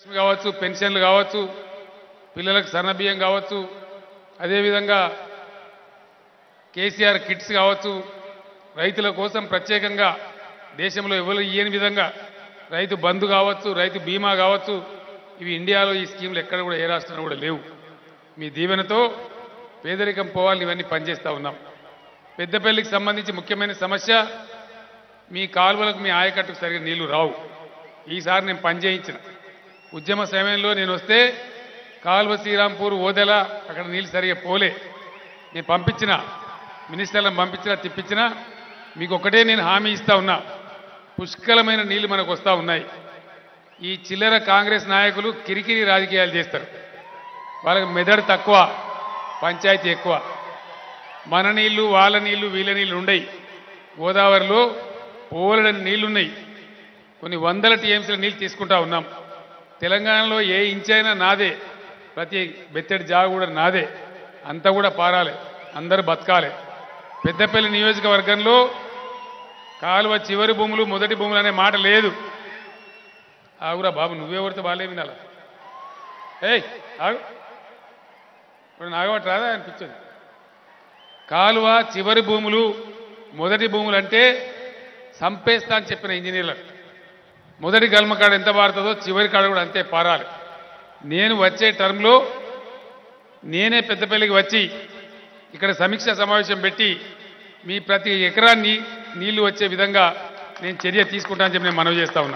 కావచ్చు పెన్షన్లు కావచ్చు పిల్లలకు సన్నబియ్యం కావచ్చు అదేవిధంగా కేసీఆర్ కిట్స్ కావచ్చు రైతుల కోసం ప్రత్యేకంగా దేశంలో ఎవరు ఇయ్యని విధంగా రైతు బంధు కావచ్చు రైతు బీమా కావచ్చు ఇవి ఇండియాలో ఈ స్కీములు ఎక్కడ కూడా ఏ రాష్ట్రంలో కూడా లేవు మీ దీవెనతో పేదరికం పోవాలని ఇవన్నీ పనిచేస్తూ ఉన్నాం పెద్దపల్లికి సంబంధించి ముఖ్యమైన సమస్య మీ కాలువలకు మీ ఆయకట్టుకు సరిగ్గా నీళ్లు రావు ఈసారి నేను పని చేయించిన ఉద్యమ సమయంలో నేను వస్తే కాలువ శ్రీరాంపూర్ ఓదెల అక్కడ నీళ్ళు సరిగా పోలే నేను పంపించిన మినిస్టర్లను పంపించిన తిప్పించిన మీకు ఒకటే నేను హామీ ఇస్తా ఉన్నా పుష్కలమైన నీళ్లు మనకు వస్తూ ఉన్నాయి ఈ చిల్లర కాంగ్రెస్ నాయకులు కిరికిరి రాజకీయాలు చేస్తారు వాళ్ళకి మెదడు తక్కువ పంచాయతీ ఎక్కువ మన నీళ్లు వాళ్ళ నీళ్లు వీళ్ళ నీళ్లు ఉండయి గోదావరిలో పోలడని నీళ్లున్నాయి కొన్ని వందల టీఎంసీల నీళ్ళు తీసుకుంటా ఉన్నాం తెలంగాణలో ఏ ఇంచైనా నాదే ప్రతి బెత్తడి జాగ కూడా నాదే అంతా కూడా పారాలి అందరూ బతకాలి పెద్దపల్లి నియోజకవర్గంలో కాలువ చివరి భూములు మొదటి భూములు అనే మాట లేదు ఆగురా బాబు నువ్వెవరితో బాగాలే వినాలా ఏయ్ ఆగు ఇప్పుడు నాగబట్టి రాదా అనిపించింది కాలువ చివరి భూములు మొదటి భూములు అంటే సంపేస్తా అని చెప్పిన ఇంజనీర్లకు మొదటి గల్మ కాడ ఎంత పారుతుందో చివరి కాడ కూడా అంతే పారాలి నేను వచ్చే టర్మ్లో నేనే పెద్దపల్లికి వచ్చి ఇక్కడ సమీక్ష సమావేశం పెట్టి మీ ప్రతి ఎకరాన్ని నీళ్లు వచ్చే విధంగా నేను చర్య తీసుకుంటానని చెప్పి నేను మనవి చేస్తా ఉన్నా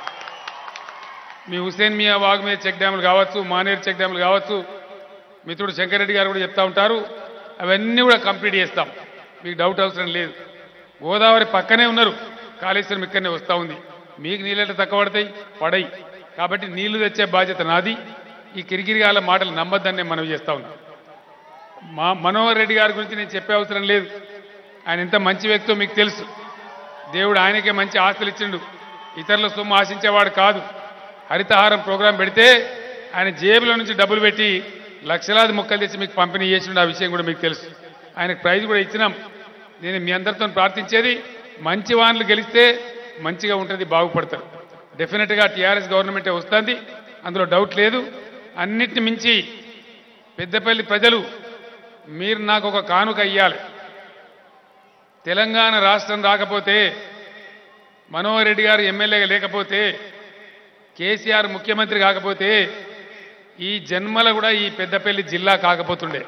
మీ హుసేన్ మియా వాగు మీద చెక్ డ్యాములు కావచ్చు మానేరు చెక్ డ్యాములు కావచ్చు మిత్రుడు శంకరెడ్డి గారు కూడా చెప్తా ఉంటారు అవన్నీ కూడా కంప్లీట్ చేస్తాం మీకు డౌట్ అవసరం లేదు గోదావరి పక్కనే ఉన్నారు కాళేశ్వరం ఇక్కడనే వస్తూ ఉంది మీకు నీళ్ళెట తక్కువ పడతాయి పడయి కాబట్టి నీళ్లు తెచ్చే బాధ్యత నాది ఈ కిరికిరిగాల మాటలు నమ్మద్దని నేను మనవి చేస్తా ఉన్నా మా మనోహర్ రెడ్డి గారి గురించి నేను చెప్పే అవసరం లేదు ఆయన ఎంత మంచి వ్యక్తో మీకు తెలుసు దేవుడు ఆయనకే మంచి ఆస్తులు ఇచ్చిండు ఇతరుల సొమ్ము ఆశించేవాడు కాదు హరితహారం ప్రోగ్రాం పెడితే ఆయన జేబులో నుంచి డబ్బులు పెట్టి లక్షలాది మొక్కలు తెచ్చి మీకు పంపిణీ చేసిండు ఆ విషయం కూడా మీకు తెలుసు ఆయనకు ప్రైజ్ కూడా ఇచ్చినాం నేను మీ అందరితో ప్రార్థించేది మంచి వానలు గెలిస్తే మంచిగా ఉంటుంది బాగుపడతారు డెఫినెట్గా టీఆర్ఎస్ గవర్నమెంటే వస్తుంది అందులో డౌట్ లేదు అన్నిటిని మించి పెద్దపల్లి ప్రజలు మీరు నాకు ఒక కానుక ఇయ్యాలి తెలంగాణ రాష్ట్రం రాకపోతే మనోహర్ రెడ్డి గారు ఎమ్మెల్యేగా లేకపోతే కేసీఆర్ ముఖ్యమంత్రి కాకపోతే ఈ జన్మల కూడా ఈ పెద్దపల్లి జిల్లా కాకపోతుండే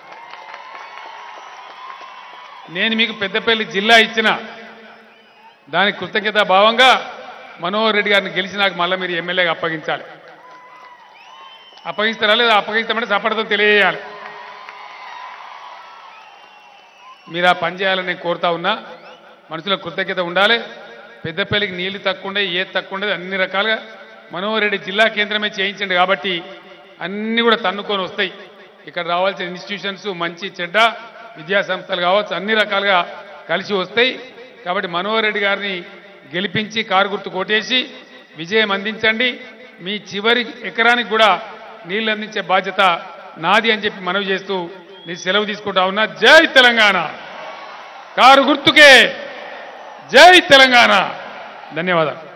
నేను మీకు పెద్దపల్లి జిల్లా ఇచ్చిన దానికి కృతజ్ఞత భావంగా మనోహర్ రెడ్డి గారిని గెలిచి నాకు మళ్ళీ మీరు ఎమ్మెల్యేగా అప్పగించాలి అప్పగిస్తారా లేదా అప్పగిస్తామంటే సపడతో తెలియజేయాలి మీరు ఆ పని చేయాలని నేను కోరుతా ఉన్నా మనసులో కృతజ్ఞత ఉండాలి పెద్దపల్లికి నీళ్లు తక్కువ ఉండే ఏది తక్కువ ఉండేది అన్ని రకాలుగా మనోహర్ రెడ్డి జిల్లా కేంద్రమే చేయించండి కాబట్టి అన్ని కూడా తన్నుకొని వస్తాయి ఇక్కడ రావాల్సిన ఇన్స్టిట్యూషన్స్ మంచి చెడ్డ విద్యా సంస్థలు కావచ్చు అన్ని రకాలుగా కలిసి వస్తాయి కాబట్టి మనోహర్ రెడ్డి గారిని గెలిపించి కారు గుర్తు కొట్టేసి విజయం అందించండి మీ చివరి ఎకరానికి కూడా నీళ్లు అందించే బాధ్యత నాది అని చెప్పి మనవి చేస్తూ నేను సెలవు తీసుకుంటా ఉన్నా జై తెలంగాణ కారు గుర్తుకే జై తెలంగాణ ధన్యవాదాలు